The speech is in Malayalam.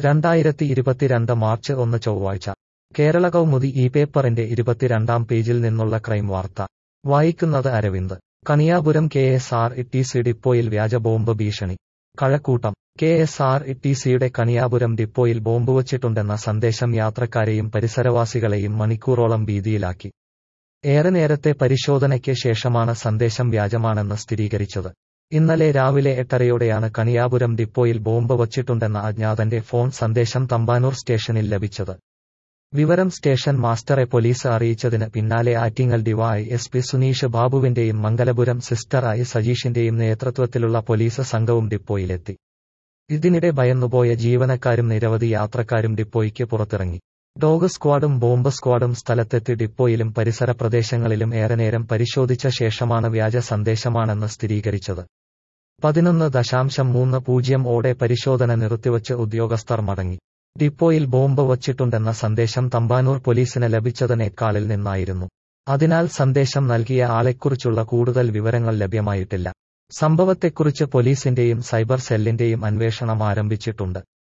രണ്ടായിരത്തി ഇരുപത്തിരണ്ട് മാർച്ച് ഒന്ന് ചൊവ്വാഴ്ച കേരള കൗമുദി ഈ പേപ്പറിന്റെ ഇരുപത്തിരണ്ടാം പേജിൽ നിന്നുള്ള ക്രൈം വാർത്ത വായിക്കുന്നത് Aravind Kaniyapuram K S R T C ഡിപ്പോയിൽ വ്യാജ ബോംബ് ഭീഷണി Kazhakkoottam K S R T സിയുടെ കണിയാപുരം ഡിപ്പോയിൽ ബോംബ് വച്ചിട്ടുണ്ടെന്ന സന്ദേശം യാത്രക്കാരെയും പരിസരവാസികളെയും മണിക്കൂറോളം ഭീതിയിലാക്കി ഏറെ നേരത്തെ പരിശോധനയ്ക്ക് ശേഷമാണ് സന്ദേശം വ്യാജമാണെന്ന് സ്ഥിരീകരിച്ചത് ഇന്നലെ രാവിലെ എട്ടരയോടെയാണ് കണിയാപുരം ഡിപ്പോയിൽ ബോംബ് വച്ചിട്ടുണ്ടെന്ന അജ്ഞാതന്റെ ഫോൺ സന്ദേശം തമ്പാനൂർ സ്റ്റേഷനിൽ ലഭിച്ചത് വിവരം സ്റ്റേഷൻ മാസ്റ്ററെ പോലീസ് അറിയിച്ചതിന് പിന്നാലെ Attingal DY S P Suneesh ബാബുവിന്റെയും മംഗലപുരം സിസ്റ്റർ ഐ സജീഷിന്റെയും നേതൃത്വത്തിലുള്ള പോലീസ് സംഘവും ഡിപ്പോയിലെത്തി ഇതിനിടെ ഭയന്നുപോയ ജീവനക്കാരും നിരവധി യാത്രക്കാരും ഡിപ്പോയ്ക്ക് പുറത്തിറങ്ങി ഡോഗ് സ്ക്വാഡും ബോംബ് സ്ക്വാഡും സ്ഥലത്തെത്തി ഡിപ്പോയിലും പരിസര പ്രദേശങ്ങളിലും ഏറെ നേരം പരിശോധിച്ച ശേഷമാണ് വ്യാജ സന്ദേശമാണെന്ന് സ്ഥിരീകരിച്ചത് പതിനൊന്ന് ദശാംശം മൂന്ന് പൂജ്യം ഓടെ പരിശോധന നിർത്തിവച്ച് ഉദ്യോഗസ്ഥർ മടങ്ങി ഡിപ്പോയിൽ ബോംബ് വച്ചിട്ടുണ്ടെന്ന സന്ദേശം തമ്പാനൂർ പോലീസിന് ലഭിച്ചത് നേക്കാളിൽ നിന്നായിരുന്നു അതിനാൽ സന്ദേശം നൽകിയ ആളെക്കുറിച്ചുള്ള കൂടുതൽ വിവരങ്ങൾ ലഭ്യമായിട്ടില്ല സംഭവത്തെക്കുറിച്ച് പോലീസിന്റെയും സൈബർ സെല്ലിന്റെയും അന്വേഷണം ആരംഭിച്ചിട്ടുണ്ട്